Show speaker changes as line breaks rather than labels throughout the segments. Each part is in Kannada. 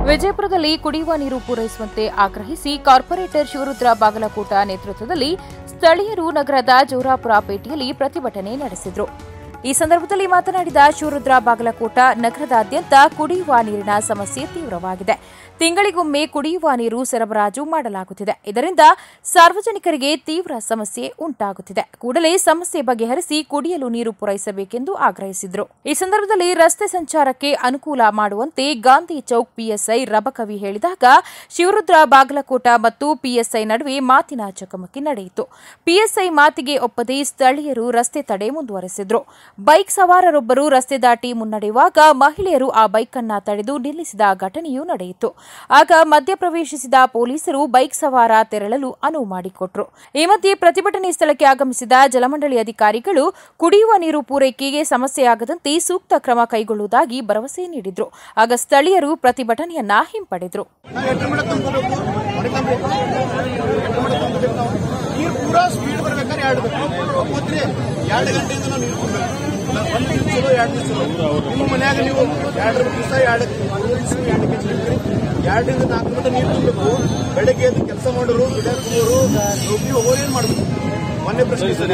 ವಿಜಯಪುರದಲ್ಲಿ ಕುಡಿಯುವ ನೀರು ಪೂರೈಸುವಂತೆ ಆಗ್ರಹಿಸಿ ಕಾರ್ಪೊರೇಟರ್ ಶಿವರುದ್ರ ಬಾಗಲಕೋಟ ನೇತೃತ್ವದಲ್ಲಿ ಸ್ಥಳೀಯರು ನಗರದ ಜೋರಾಪುರ ಪೇಟೆಯಲ್ಲಿ ಪ್ರತಿಭಟನೆ ನಡೆಸಿದರು ಈ ಸಂದರ್ಭದಲ್ಲಿ ಮಾತನಾಡಿದ ಶಿವರುದ್ರ ಬಾಗಲಕೋಟ ನಗರದಾದ್ಯಂತ ಕುಡಿಯುವ ನೀರಿನ ಸಮಸ್ಯೆ ತೀವ್ರವಾಗಿದೆ ತಿಂಗಳಿಗೊಮ್ಮೆ ಕುಡಿಯುವ ನೀರು ಸರಬರಾಜು ಮಾಡಲಾಗುತ್ತಿದೆ ಇದರಿಂದ ಸಾರ್ವಜನಿಕರಿಗೆ ತೀವ್ರ ಸಮಸ್ಯೆ ಉಂಟಾಗುತ್ತಿದೆ ಕೂಡಲೇ ಸಮಸ್ಯೆ ಬಗೆಹರಿಸಿ ಕುಡಿಯಲು ನೀರು ಪೂರೈಸಬೇಕೆಂದು ಆಗ್ರಹಿಸಿದರು ಈ ಸಂದರ್ಭದಲ್ಲಿ ರಸ್ತೆ ಸಂಚಾರಕ್ಕೆ ಅನುಕೂಲ ಮಾಡುವಂತೆ ಗಾಂಧಿ ಚೌಕ್ ಪಿಎಸ್ಐ ರಬಕವಿ ಹೇಳಿದಾಗ ಶಿವರುದ್ರ ಬಾಗಲಕೋಟ ಮತ್ತು ಪಿಎಸ್ಐ ನಡುವೆ ಮಾತಿನ ಚಕಮಕಿ ನಡೆಯಿತು ಪಿಎಸ್ಐ ಮಾತಿಗೆ ಒಪ್ಪದೆ ಸ್ಥಳೀಯರು ರಸ್ತೆ ತಡೆ ಮುಂದುವರೆಸಿದ್ರು ಬೈಕ್ ಸವಾರರೊಬ್ಬರು ರಸ್ತೆ ದಾಟಿ ಮುನ್ನಡೆಯುವಾಗ ಮಹಿಳೆಯರು ಆ ಬೈಕ್ ಅನ್ನ ತಡೆದು ನಿಲ್ಲಿಸಿದ ಘಟನೆಯೂ ನಡೆಯಿತು ಆಗ ಮಧ್ಯಪ್ರವೇಶಿಸಿದ ಪೊಲೀಸರು ಬೈಕ್ ಸವಾರ ತೆರಳಲು ಅನುವು ಮಾಡಿಕೊಟ್ರು ಈ ಮಧ್ಯೆ ಪ್ರತಿಭಟನೆ ಸ್ಥಳಕ್ಕೆ ಆಗಮಿಸಿದ ಜಲಮಂಡಳಿ ಅಧಿಕಾರಿಗಳು ಕುಡಿಯುವ ನೀರು ಪೂರೈಕೆಗೆ ಸಮಸ್ಯೆಯಾಗದಂತೆ ಸೂಕ್ತ ಕ್ರಮ ಕೈಗೊಳ್ಳುವುದಾಗಿ ಭರವಸೆ ನೀಡಿದ್ರು ಆಗ ಸ್ಥಳೀಯರು ಪ್ರತಿಭಟನೆಯನ್ನ ಹಿಂಪಡೆದ್ರು
ನಾವು ಎಷ್ಟು ಮಟ್ಟ ತುಂಬ್ಕೋಬೇಕು ಹೊಡಿಕೊಂಬೇಕು ಎಷ್ಟು ಮಟ್ಟ ತುಂಬ್ಬೇಕು ನಾವು ನೀರು ಪೂರಾ ಸ್ಪೀಡ್ ಬರ್ಬೇಕಾದ್ರೆ ಎರಡು ಬೇಕು ಗೊತ್ತ್ರಿ ಎರಡು ಗಂಟೆಯಿಂದ ನಾವು ನೀರು ಕೊಡ್ಬೇಕು ಒಂದು ದಿವಸ ಚಲೋ ಎರಡು ದಿವಸ ಚಲೋ ನಿಮ್ಮ ಮನ್ಯಾಗ ನೀವು ಎರಡು ದಿವಸ ಎರಡು ಮೂರು ದಿವಸ ಎರಡು ಕೆಜಿ ಇರ್ತೀರಿ ಎರಡರಿಂದ ನಾಲ್ಕು ಗಂಟೆ ನೀರು ತುಂಬಬೇಕು ಬೆಳಗ್ಗೆ ಎದ್ದು ಕೆಲಸ ಮಾಡೋರು ಗಿಡಕ್ಕೆ ಹೋಗೋರು ನೌಕರಿ ಹೋಗೋರು ಏನು ಮಾಡಬೇಕು ಒಂದೇ ಪ್ರಶ್ನೆ ಸರ್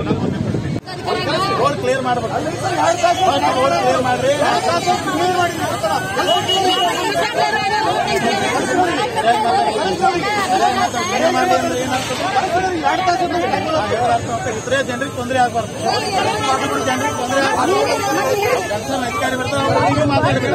ರೋಡ್ ಕ್ಲಿಯರ್ ಮಾಡ್ಬೇಕು ರೋಡ್ ಕ್ಲಿಯರ್ ಮಾಡ್ರಿ ಕ್ಲಿಯರ್ ಮಾಡಿ ಇತರೆ ಜನರಿಗೆ ತೊಂದರೆ ಆಗಬಾರ್ದು ಜನರಿಗೆ ತೊಂದರೆ ಆಗಬಾರ್ದು ಕೆಲಸ ಅಧಿಕಾರಿ ಬರ್ತಾರೆ ಅವ್ರಿಗೆ ಮಾತಾಡಬೇಕು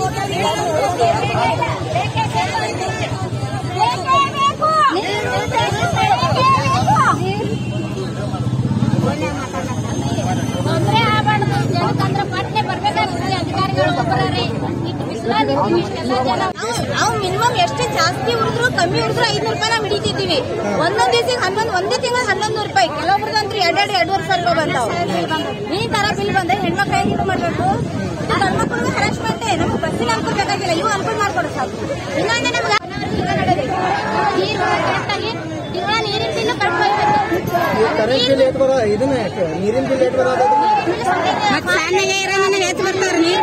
ತೊಂದ್ರೆ ಆಗ್ಬಾರ್ದು ಜನಕ್ಕಂದ್ರ ಪಟ್ನೆ ಬರ್ಬೇಕಾಗ್ತದೆ ಅಧಿಕಾರಿಗಳು ಒಬ್ಬರೇ ಇಟ್ಟು ಬಿಸಿಲಲ್ಲಿ ಇಷ್ಟೆಲ್ಲ ಜನ ನಾವು ಮಿನಿಮಮ್ ಎಷ್ಟು ಜಾಸ್ತಿ ಉಳಿದ್ರು ಕಮ್ಮಿ ಉಳಿದ್ರು ಐದ್ನೂರು ರೂಪಾಯಿ ನಾವು ಹಿಡಿತಿದ್ದೀವಿ ಒಂದೊಂದ್ ದಿವಸಕ್ಕೆ ಹನ್ನೊಂದು ಒಂದೇ ತಿಂಗಳು ಹನ್ನೊಂದು ರೂಪಾಯಿ ಕೆಲವೊಬ್ರದಂತ್ರ ಎರಡೆರಡು ಎರಡೂವರೆ ಸಾವಿರ ರೂಪಾಯಿ ಬಂತಾವ ಈ ತರ ಬಿಲ್ ಬಂದ್ರೆ ಹೆಣ್ಮಕ್ಳು ಹೇಗೆ ಇದು ಮಾಡ್ಬೇಕು ಗಂಡ್ಮಕ್ಳಿಗೆ ಹರಾಸ್ಮೆಂಟ್ ನಮ್ಗೆ ಬಸ್ಸಿನ ಅನುಕೂಲ ಬೇಕಾಗಿಲ್ಲ ಇವು ಅನುಕೂಲ ಮಾಡ್ಕೊಡು ಸಾಕು ಇನ್ನೊಂದೇ ನಮ್ಗೆ ನೀರು ಕರೆಕ್ಟಾಗಿ ತಿಂಗಳ ನೀರಿನ ಬಿಲ್ಲು ಕಟ್ಕೊಳ್ಬೇಕು
ಕರೆಂಟ್ ಬಿಲ್ ಏಟ್ ಬರೋ ಇದನ್ನ ನೀರಿನ ಬಿಲ್ ಏಟ್ ಬರೋದು
ಸಣ್ಣಗೆ ಇರೋದನ್ನ ಹೆಚ್ಚು ಬರ್ತಾರೆ ನೀರು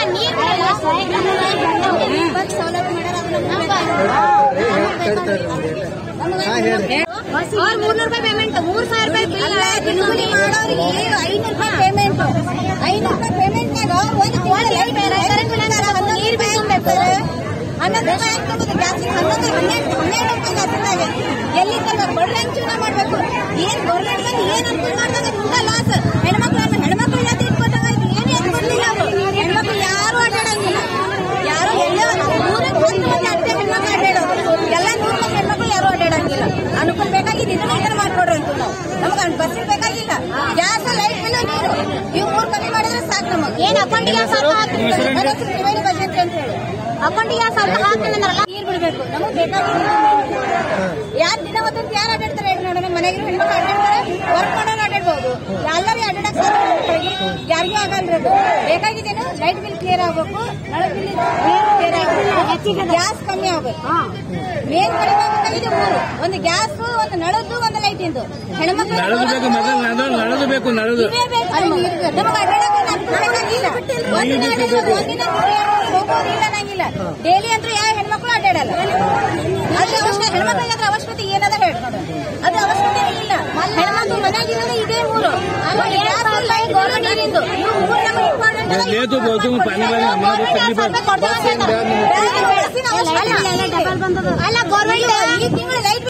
ಮೂರ್ನೂರು ರೂಪಾಯಿ ಪೇಮೆಂಟ್ ಮೂರ್ ಸಾವಿರ ರೂಪಾಯಿ ಬಿಲ್ ಡೆಲಿವರಿ ಮಾಡೋರಿಗೆ ಐನೂರು ರೂಪಾಯಿ ಪೇಮೆಂಟ್ ಐನೂರು ರೂಪಾಯಿ ಪೇಮೆಂಟ್ನಾಗ ಒಂದು ಕೋಳಿ ಲೈಟ್ ಕರೆಂಟ್ ಬಿಲ್ ಹನ್ನೊಂದು ರೂಪಾಯಿ ತುಂಬೇಕು ಹನ್ನೊಂದು ರೂಪಾಯಿ ಹಾಕ್ಬೇಕು ಗ್ಯಾಸಿಗೆ ಹನ್ನೊಂದು ಹನ್ನೆರಡು ಹನ್ನೆರಡು ರೂಪಾಯಿ ಗ್ಯಾಸಿನಾಗ ಎಲ್ಲಿ ತರ್ಬೇಕು ಬಡ್ರೆ ಜೀವನ ಮಾಡ್ಬೇಕು ಏನ್ ಗೌರ್ಮೆಂಟ್ ಬಂದು ಏನ್ ಅನುಕೂಲ ಮಾಡ್ದಾಗ ತುಂಬಾ ಲಾಸ್ ಹೆಣ್ಮಕ್ಳು ಅಂತ ಹೆಣ್ಮಕ್ಳು ಇಲ್ಲ ತಿಳ್ಕೊತಾಗ ಏನ್ ಏನ್ ಕೊಡ್ಲಿಲ್ಲ ಅವರು ಹೆಣ್ಮಕ್ಳು ಯಾರು ಅಡ್ಡಾಡಂಗಿಲ್ಲ ಯಾರು ಎಲ್ಲೋ ನೂರಕ್ಕೆ ಒಂದು ಮಂದಿ ಅಷ್ಟೇ ಹೆಣ್ಮಕ್ಳು ಅಡ್ಡಾಡೋದು ಎಲ್ಲ ನೂರು ಮಂದಿ ಹೆಣ್ಮಕ್ಳು ಯಾರು ಅಡ್ಡಾಡಂಗಿಲ್ಲ ಅನುಕೂಲ ಬೇಕಾಗಿದ್ದು ಇದನ್ನ ಇದನ್ನ ಮಾಡ್ಕೊಡ್ರಿ ಅಂತ ನಾವು ನಮ್ಗೆ ಬಸ್ಸಿಗೆ ಬೇಕಾಗಿಲ್ಲ ಗ್ಯಾಸ್ ಲೈಟ್ ಬಿಲ್ ನೀರು ಇವು ಮೂರು ಕಮ್ಮಿ ಮಾಡಿದ್ರೆ ಸಾಕು ನಮಗೆ ಏನ್ ಅಕೌಂಟಿಗೆ ಸ್ವಲ್ಪ ಹಾಕ್ತಾರೆ ತ್ರಿವೇಣಿ ಬಜೆಟ್ ಅಂತ ಹೇಳಿ ಅಕೌಂಟಿಗೆ ಸ್ವಲ್ಪ ಹಾಕ್ತಾನಲ್ಲ ನೀರು ಬಿಡಬೇಕು ನಮಗೆ ಬೇಕಾಗಿಲ್ಲ ಯಾರು ದಿನ ಹೊತ್ತಂತ ಯಾರು ಅಡ್ಡಾಡ್ತಾರೆ ಹೇಳಿ ನೋಡೋಣ ಮನೆಗೆ ಹೆಣ್ಮಕ್ಳು ಅಡ್ಡಾಡ್ತಾರೆ ವರ್ಕ್ ಮಾಡೋರು ಅಡ್ಡಾಡ್ಬೋದು ಎಲ್ಲರೂ ಅಡ್ಡಾಡಕ್ ಯಾರಿಗೂ ಆಗಲ್ರಿ ಅದು ಬೇಕಾಗಿದ್ದೇನು ಲೈಟ್ ಬಿಲ್ ಕ್ಲಿಯರ್ ಆಗ್ಬೇಕು ನಳ ಬಿಲ್ ಕ್ಲಿಯರ್ ಆಗ್ಬೇಕು ಗ್ಯಾಸ್ ಕಮ್ಮಿ ಆಗ್ಬೇಕು ಮೇನ್ ಕಡಿಮೆ ಆಗ್ಬೇಕಾಗಿದೆ ಮೂರು ಒಂದು ಗ್ಯಾಸ್ ಒಂದು ನಳದ್ದು ಒಂದು ಲೈಟ್ ಇಂದು ಹೆಣ್ಮಕ್ಳು
ನಳದು ಬೇಕು ನಳದು
ಇವೇ ಬೇಕು ನಮಗೆ. ನಮಗೆ ಅಡ್ಡಾಡಕ್ಕೆ ನಮ್ಗೆ ಬೇಕಾಗಿಲ್ಲ. ಒಂದಿನ ಅಡ್ಡಾಡೋದು, ಒಂದಿನ ಹೋಗೋದಿಲ್ಲ ನಂಗಿಲ್ಲ ಡೈಲಿ ಅಂತೂ ಯಾವ ಹೆಣ್ಮಕ್ಳು ಅಡ್ಡಾಡಲ್ಲ ಅದ್ರ ಅವಶ್ಯಕ ಹೆಣ್ಮಕ್ಳಿಗಾದ್ರೆ ಅವಶ್ಯಕತೆ ಏನದ ಹೇಳಿ ನೋಡು ಅದು ಅವಶ್ಯಕತೆ ಇಲ್ಲ ಹೆಣ್ಮಕ್ಳು ಮನೆಯಾಗಿರೋದು ಇದೇ ಊರು ಆಮೇಲೆ ಗ್ಯಾಸ್ ಲೈಟ್ ಗೌರ್ಮೆಂಟ್ ನೀರಿಂದು ಇವು ಮೂರು ನಮಗೆ important ಅದ.
లేదు పోతు పని పని అమ్మ
ಗೌರ್ಮೆಂಟ್ ಸ್ವಲ್ಪ ಕೊಡ್ತಾರೆ ಅಂತ ಹೇಳ್ತಾರೆ. ಬೇರೆ ಮೆಡಿಸಿನ್ ಅವಶ್ಯಕತೆ ಇಲ್ಲ. ಅಲ್ಲ ಗೌರ್ಮೆಂಟ್